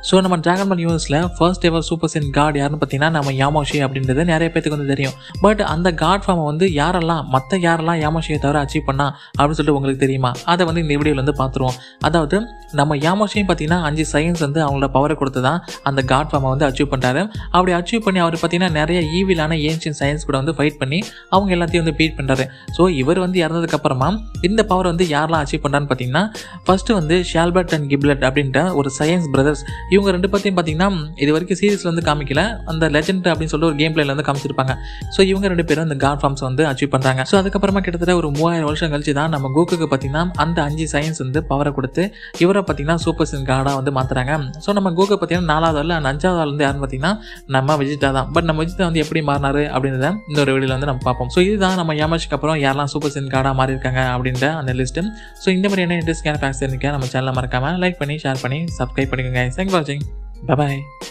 so நம்ம Dragon Ball யூனிவர்ஸில் first ever super Saiyan god யாருன்னு பார்த்தீங்கன்னா நம்ம யாமோஷி அப்படின்றது நிறைய பேத்துக்கு வந்து தெரியும் பட் அந்த காட் ஃபார்மை வந்து யாரெல்லாம் மற்ற யாரெல்லாம் யாமோஷியை தவிர அச்சீவ் பண்ணா அப்படின்னு சொல்லிட்டு உங்களுக்கு தெரியுமா அதை வந்து இந்த வீடியோவில் வந்து பார்த்துருவோம் அதாவது நம்ம யாமோஷியும் பார்த்தீங்கன்னா அஞ்சு சயின்ஸ் வந்து அவங்களோட பவரை கொடுத்து தான் அந்த காட் ஃபார்மை வந்து அச்சீவ் பண்ணுறாரு அப்படி அச்சீவ் பண்ணி அவர் பார்த்தீங்கன்னா நிறைய ஈவிலான ஏன்ஷியன் சயின்ஸ் கூட வந்து ஃபைட் பண்ணி அவங்க எல்லாத்தையும் வந்து பீட் பண்ணுறாரு ஸோ இவர் வந்து இறந்ததுக்கப்புறமா இந்த பவர் வந்து யாரெல்லாம் அச்சீவ் பண்ணுறான்னு பார்த்தீங்கன்னா ஃபர்ஸ்ட் வந்து ஷால்பர்ட் அண்ட் கிப்லட் அப்படின்ற ஒரு சயின்ஸ் பிரதர்ஸ் இவங்க ரெண்டு பேர்த்தையும் பார்த்தீங்கன்னா இது வரைக்கும் சீரிஸில் வந்து காமிக்கல அந்த லெஜெண்ட் அப்படின்னு சொல்லிட்டு ஒரு கேம் பிளேல வந்து காமிச்சிருப்பாங்க ஸோ இவங்க ரெண்டு பேரும் இந்த காட் ஃபார்ம்ஸ் வந்து அச்சீவ் பண்ணுறாங்க ஸோ அதுக்கப்புறமா கிட்டத்தட்ட ஒரு மூவாயிரம் வருஷம் கழிச்சு தான் நம்ம கோக்குக்கு பார்த்தீங்கன்னா அந்த அஞ்சு சயின்ஸ் வந்து பவரை கொடுத்து இவரை பார்த்தீங்கன்னா சூப்பர் சின் கார்டாக வந்து மாற்றுறாங்க ஸோ நம்ம கோக்கு பார்த்தீங்கன்னா நாலாவது ஆள் அண்ட் அஞ்சாவது ஆள் வந்து யாருன்னு பார்த்தீங்கன்னா நம்ம விஜிதா தான் பட் நம்ம விஜிதா வந்து எப்படி மாறினாரு அப்படின்றத இந்த ஒரு வீடியோவில் வந்து நம்ம பார்ப்போம் ஸோ இதுதான் நம்ம யாமாஷுக்கு அப்புறம் யாரெல்லாம் சூப்பர் சின் கார்டாக மாறி இருக்காங்க அப்படின்ற அந்த லிஸ்ட்டு ஸோ இந்த மாதிரியான இன்ட்ரெஸ்டான ஃபேக்ஸ் இருக்க நம்ம சேனலை மறக்காமல் லைக் பண்ணி ஷேர் பண்ணி சப்ஸ்கிரைப் பண்ணிக்கோங்க தேங்க் ஃபார் வாட்சிங் பாய்